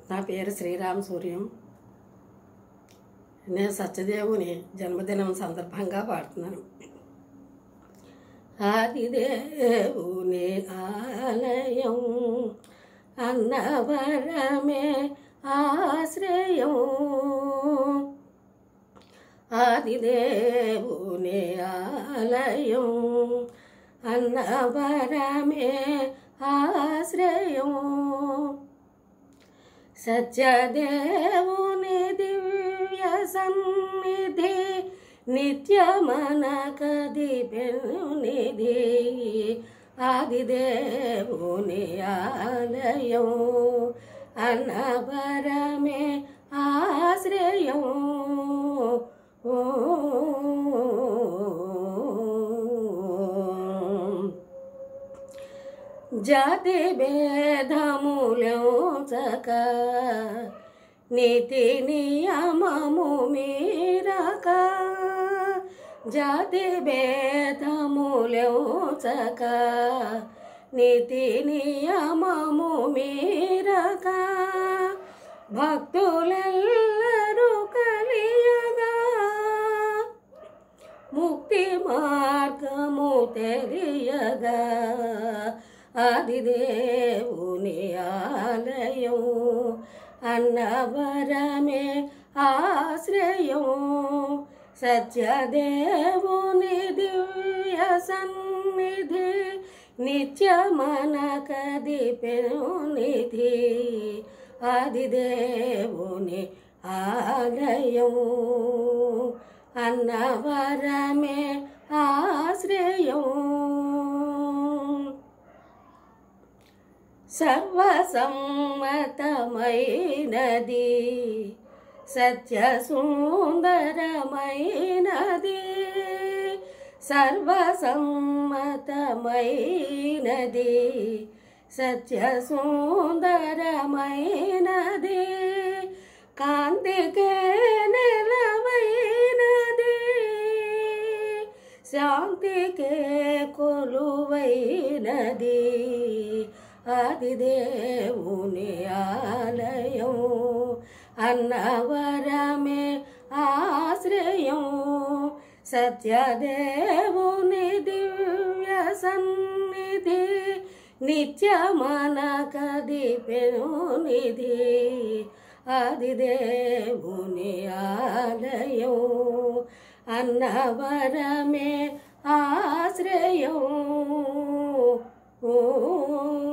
నా పేరు శ్రీరామ సూర్యం నేను సత్యదేవుని జన్మదినం సందర్భంగా పాడుతున్నాను ఆదిదేవుని ఆలయం అన్నవరమే ఆశ్రయం ఆదిదేవుని ఆలయం అన్నవరమే ఆశ్రయం సత్యదేవుని దివ్య సన్నిధి నిత్యమనకది పెన్నిధి ఆదిదేవుని ఆలయం అన్నవరమే ఆశ్రయం ఓ జాతి భేదములక నీతి నియమము మీరక జాతి భేదములక నీతి నియమము మీరక భక్తులెల్లరూ కలియగా ముక్తి మార్గము తెలియగా ఆదిదేవుని ఆలయం అన్నవరమే ఆశ్రయం సత్యదేవుని దివ్య సన్నిధి నిత్యమనకది పెనునిధి ఆదిదేవుని ఆలయం అన్నవరమే ఆశ్రయం సర్వసమ్మతమైనది సత్య సుందరమైనది సర్వసమ్మతమైనది సత్య సుందరమైనది కాంతికే నెలవైనది శాంతికే కొలువైనది ఆదిదేవుని ఆలయం అన్నవరమే ఆశ్రయం సత్యదేవుని దివ్య సన్నిధి నిత్యమనకది పెనునిధి ఆదిదేవుని ఆలయం అన్నవరమే ఆశ్రయం ఓ